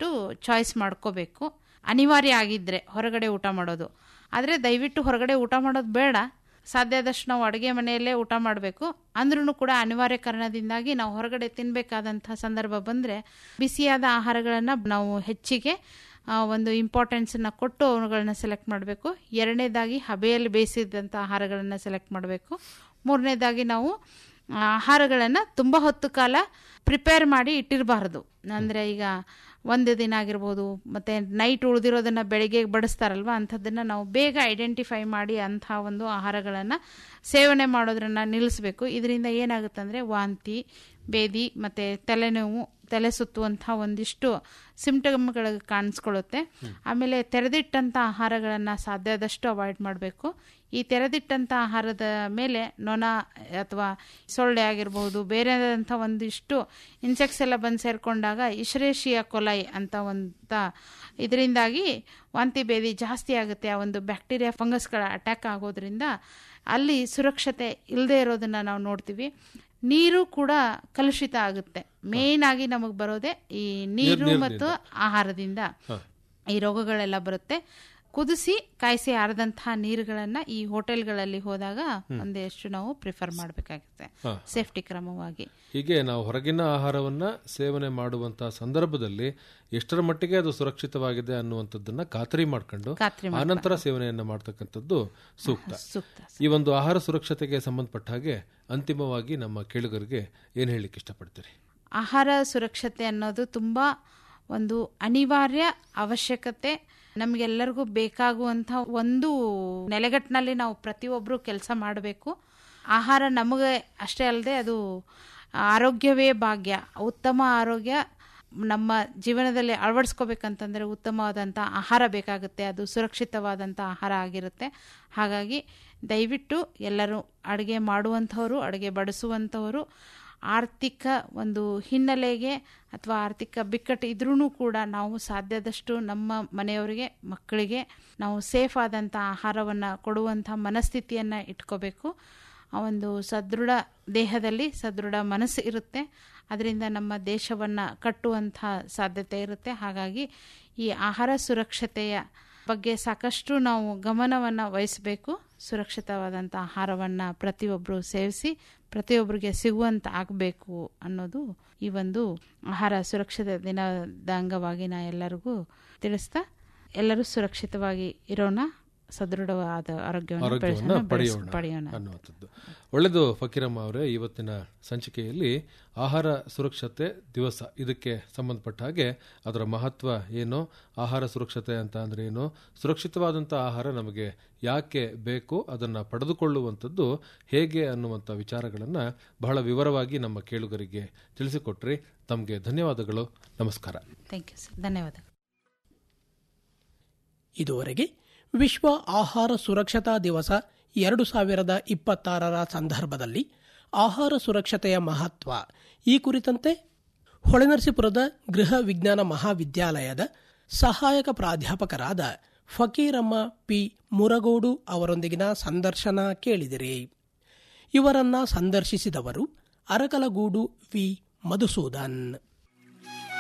ಆದಷ್ಟು ಚಾಯ್ಸ್ ಮಾಡ್ಕೋಬೇಕು ಅನಿವಾರ್ಯ ಆಗಿದ್ದರೆ ಹೊರಗಡೆ ಊಟ ಮಾಡೋದು ಆದರೆ ದಯವಿಟ್ಟು ಹೊರಗಡೆ ಊಟ ಮಾಡೋದು ಬೇಡ ಸಾಧ್ಯ ಆದಷ್ಟು ನಾವು ಅಡುಗೆ ಮನೆಯಲ್ಲೇ ಊಟ ಮಾಡಬೇಕು ಅಂದ್ರೂ ಕೂಡ ಅನಿವಾರ್ಯ ಕಾರಣದಿಂದಾಗಿ ನಾವು ಹೊರಗಡೆ ತಿನ್ನಬೇಕಾದಂಥ ಸಂದರ್ಭ ಬಂದರೆ ಬಿಸಿಯಾದ ಆಹಾರಗಳನ್ನು ನಾವು ಹೆಚ್ಚಿಗೆ ಆ, ಒಂದು ಇಂಪಾರ್ಟೆನ್ಸನ್ನು ಕೊಟ್ಟು ಅವುಗಳನ್ನ ಸೆಲೆಕ್ಟ್ ಮಾಡಬೇಕು ಎರಡನೇದಾಗಿ ಹಬೆಯಲ್ಲಿ ಬೇಯಿಸಿದಂಥ ಆಹಾರಗಳನ್ನು ಸೆಲೆಕ್ಟ್ ಮಾಡಬೇಕು ಮೂರನೇದಾಗಿ ನಾವು ಆಹಾರಗಳನ್ನು ತುಂಬ ಹೊತ್ತು ಕಾಲ ಪ್ರಿಪೇರ್ ಮಾಡಿ ಇಟ್ಟಿರಬಾರ್ದು ಅಂದರೆ ಈಗ ಒಂದು ದಿನ ಆಗಿರ್ಬೋದು ಮತ್ತು ನೈಟ್ ಉಳಿದಿರೋದನ್ನು ಬೆಳಿಗ್ಗೆ ಬಡಿಸ್ತಾರಲ್ವ ಅಂಥದ್ದನ್ನು ನಾವು ಬೇಗ ಐಡೆಂಟಿಫೈ ಮಾಡಿ ಅಂಥ ಒಂದು ಆಹಾರಗಳನ್ನು ಸೇವನೆ ಮಾಡೋದ್ರನ್ನ ನಿಲ್ಲಿಸಬೇಕು ಇದರಿಂದ ಏನಾಗುತ್ತೆ ಅಂದರೆ ವಾಂತಿ ಬೇದಿ ಮತ್ತು ತಲೆನೋವು ತಲೆ ಸುತ್ತುವಂಥ ಒಂದಿಷ್ಟು ಸಿಂಪ್ಟಮ್ಗಳು ಕಾಣಿಸ್ಕೊಳ್ಳುತ್ತೆ ಆಮೇಲೆ ತೆರೆದಿಟ್ಟಂಥ ಆಹಾರಗಳನ್ನು ಸಾಧ್ಯ ಆದಷ್ಟು ಅವಾಯ್ಡ್ ಮಾಡಬೇಕು ಈ ತೆರೆದಿಟ್ಟಂಥ ಆಹಾರದ ಮೇಲೆ ನೊಣ ಅಥವಾ ಸೊಳ್ಳೆ ಆಗಿರ್ಬೋದು ಬೇರೆದಂಥ ಒಂದಿಷ್ಟು ಇನ್ಸೆಕ್ಟ್ಸ್ ಎಲ್ಲ ಬಂದು ಸೇರಿಕೊಂಡಾಗ ಇಶ್ರೇಷಿಯ ಕೊಲೈ ಅಂತ ಒಂಥ ಇದರಿಂದಾಗಿ ವಾಂತಿ ಭೇದಿ ಜಾಸ್ತಿ ಆಗುತ್ತೆ ಆ ಒಂದು ಬ್ಯಾಕ್ಟೀರಿಯಾ ಫಂಗಸ್ಗಳ ಅಟ್ಯಾಕ್ ಆಗೋದ್ರಿಂದ ಅಲ್ಲಿ ಸುರಕ್ಷತೆ ಇಲ್ಲದೆ ಇರೋದನ್ನು ನಾವು ನೋಡ್ತೀವಿ ನೀರು ಕೂಡ ಕಲುಷಿತ ಆಗುತ್ತೆ ಮೇನ್ ಆಗಿ ನಮಗೆ ಬರೋದೇ ಈ ನೀರು ಮತ್ತು ಆಹಾರದಿಂದ ಈ ರೋಗಗಳೆಲ್ಲ ಬರುತ್ತೆ ಕುದಿಸಿ ಕಾಯಿಸಿ ಆರದಂತಹ ನೀರುಗಳನ್ನ ಈ ಹೋಟೆಲ್ಗಳಲ್ಲಿ ಹೋದಾಗ ಒಂದಷ್ಟು ನಾವು ಪ್ರಿಫರ್ ಮಾಡಬೇಕಾಗುತ್ತೆ ಹಾ. ಸೇಫ್ಟಿ ಕ್ರಮವಾಗಿ ಹೀಗೆ ನಾವು ಹೊರಗಿನ ಆಹಾರವನ್ನ ಸೇವನೆ ಮಾಡುವಂತಹ ಸಂದರ್ಭದಲ್ಲಿ ಎಷ್ಟರ ಮಟ್ಟಿಗೆ ಅದು ಸುರಕ್ಷಿತವಾಗಿದೆ ಅನ್ನುವಂಥದ್ದನ್ನ ಖಾತರಿ ಮಾಡ್ಕೊಂಡು ಖಾತ್ರಿ ಆನಂತರ ಸೇವನೆಯನ್ನ ಮಾಡ್ತಕ್ಕಂಥದ್ದು ಸೂಕ್ತ ಸೂಕ್ತ ಈ ಒಂದು ಆಹಾರ ಸುರಕ್ಷತೆಗೆ ಸಂಬಂಧಪಟ್ಟ ಹಾಗೆ ಅಂತಿಮವಾಗಿ ನಮ್ಮ ಕೇಳುಗರಿಗೆ ಏನ್ ಹೇಳಲಿಕ್ಕೆ ಇಷ್ಟಪಡ್ತೀರಿ ಆಹಾರ ಸುರಕ್ಷತೆ ಅನ್ನೋದು ತುಂಬ ಒಂದು ಅನಿವಾರ್ಯ ಅವಶ್ಯಕತೆ ನಮಗೆಲ್ಲರಿಗೂ ಬೇಕಾಗುವಂಥ ಒಂದು ನೆಲೆಗಟ್ಟಿನಲ್ಲಿ ನಾವು ಪ್ರತಿಯೊಬ್ಬರು ಕೆಲಸ ಮಾಡಬೇಕು ಆಹಾರ ನಮಗೆ ಅಷ್ಟೇ ಅಲ್ಲದೆ ಅದು ಆರೋಗ್ಯವೇ ಭಾಗ್ಯ ಉತ್ತಮ ಆರೋಗ್ಯ ನಮ್ಮ ಜೀವನದಲ್ಲಿ ಅಳವಡಿಸ್ಕೋಬೇಕಂತಂದರೆ ಉತ್ತಮವಾದಂಥ ಆಹಾರ ಬೇಕಾಗುತ್ತೆ ಅದು ಸುರಕ್ಷಿತವಾದಂಥ ಆಹಾರ ಆಗಿರುತ್ತೆ ಹಾಗಾಗಿ ದಯವಿಟ್ಟು ಎಲ್ಲರೂ ಅಡುಗೆ ಮಾಡುವಂಥವರು ಅಡುಗೆ ಬಡಿಸುವಂಥವರು ಆರ್ಥಿಕ ಒಂದು ಹಿನ್ನೆಲೆಗೆ ಅಥವಾ ಆರ್ಥಿಕ ಬಿಕ್ಕಟ್ಟು ಇದ್ರೂ ಕೂಡ ನಾವು ಸಾಧ್ಯದಷ್ಟು ನಮ್ಮ ಮನೆಯವರಿಗೆ ಮಕ್ಕಳಿಗೆ ನಾವು ಸೇಫ್ ಆದಂಥ ಆಹಾರವನ್ನು ಕೊಡುವಂಥ ಮನಸ್ಥಿತಿಯನ್ನು ಇಟ್ಕೋಬೇಕು ಆ ಒಂದು ಸದೃಢ ದೇಹದಲ್ಲಿ ಸದೃಢ ಮನಸ್ಸು ಇರುತ್ತೆ ಅದರಿಂದ ನಮ್ಮ ದೇಶವನ್ನು ಕಟ್ಟುವಂಥ ಸಾಧ್ಯತೆ ಇರುತ್ತೆ ಹಾಗಾಗಿ ಈ ಆಹಾರ ಸುರಕ್ಷತೆಯ ಬಗ್ಗೆ ಸಾಕಷ್ಟು ನಾವು ಗಮನವನ್ನು ವಹಿಸಬೇಕು ಸುರಕ್ಷಿತವಾದಂಥ ಆಹಾರವನ್ನು ಪ್ರತಿಯೊಬ್ಬರು ಸೇವಿಸಿ ಪ್ರತಿಯೊಬ್ಬರಿಗೆ ಸಿಗುವಂತ ಆಗಬೇಕು ಅನ್ನೋದು ಈ ಒಂದು ಆಹಾರ ಸುರಕ್ಷತೆ ದಿನದ ಅಂಗವಾಗಿ ನಾ ಎಲ್ಲರಿಗೂ ತಿಳಿಸ್ತಾ ಎಲ್ಲರೂ ಸುರಕ್ಷಿತವಾಗಿ ಇರೋಣ ಸದೃಢವಾದ ಆರೋಗ್ಯವನ್ನು ಆರೋಗ್ಯವನ್ನ ಬೆಳೆಸೋಣ, ಬೆಳೆಸ್- ಪಡೆಯೋಣ ಪಡೆಯೋಣ ಅನ್ನುವಂಥದ್ದು ಒಳ್ಳೆಯದು ಫಕೀರಮ್ಮ ಅವರೇ ಇವತ್ತಿನ ಸಂಚಿಕೆಯಲ್ಲಿ ಆಹಾರ ಸುರಕ್ಷತೆ ದಿವಸ ಇದಕ್ಕೆ ಸಂಬಂಧಪಟ್ಟ ಹಾಗೆ ಅದರ ಮಹತ್ವ ಏನು ಆಹಾರ ಸುರಕ್ಷತೆ ಅಂತ ಅಂದ್ರೆ ಏನು ಸುರಕ್ಷಿತವಾದಂಥ ಆಹಾರ ನಮಗೆ ಯಾಕೆ ಬೇಕು ಅದನ್ನು ಪಡೆದುಕೊಳ್ಳುವಂಥದ್ದು ಹೇಗೆ ಅನ್ನುವಂಥ ವಿಚಾರಗಳನ್ನು ಬಹಳ ವಿವರವಾಗಿ ನಮ್ಮ ಕೇಳುಗರಿಗೆ ತಿಳಿಸಿಕೊಟ್ರಿ ತಮಗೆ ಧನ್ಯವಾದಗಳು ನಮಸ್ಕಾರ ಥ್ಯಾಂಕ್ ಯು ಸರ್ ಧನ್ಯವಾದಗಳು ಇದುವರೆಗೆ ವಿಶ್ವ ಆಹಾರ ಸುರಕ್ಷತಾ ದಿವಸ ಎರಡು ಸಾವಿರದ ಇಪ್ಪತ್ತಾರರ ಸಂದರ್ಭದಲ್ಲಿ ಆಹಾರ ಸುರಕ್ಷತೆಯ ಮಹತ್ವ ಈ ಕುರಿತಂತೆ ಹೊಳೆನರಸೀಪುರದ ಗೃಹ ವಿಜ್ಞಾನ ಮಹಾವಿದ್ಯಾಲಯದ ಸಹಾಯಕ ಪ್ರಾಧ್ಯಾಪಕರಾದ ಫಕೀರಮ್ಮ ಪಿ ಮುರಗೋಡು ಅವರೊಂದಿಗಿನ ಸಂದರ್ಶನ ಕೇಳಿದಿರಿ ಇವರನ್ನ ಸಂದರ್ಶಿಸಿದವರು ಅರಕಲಗೂಡು ವಿ ಮಧುಸೂದನ್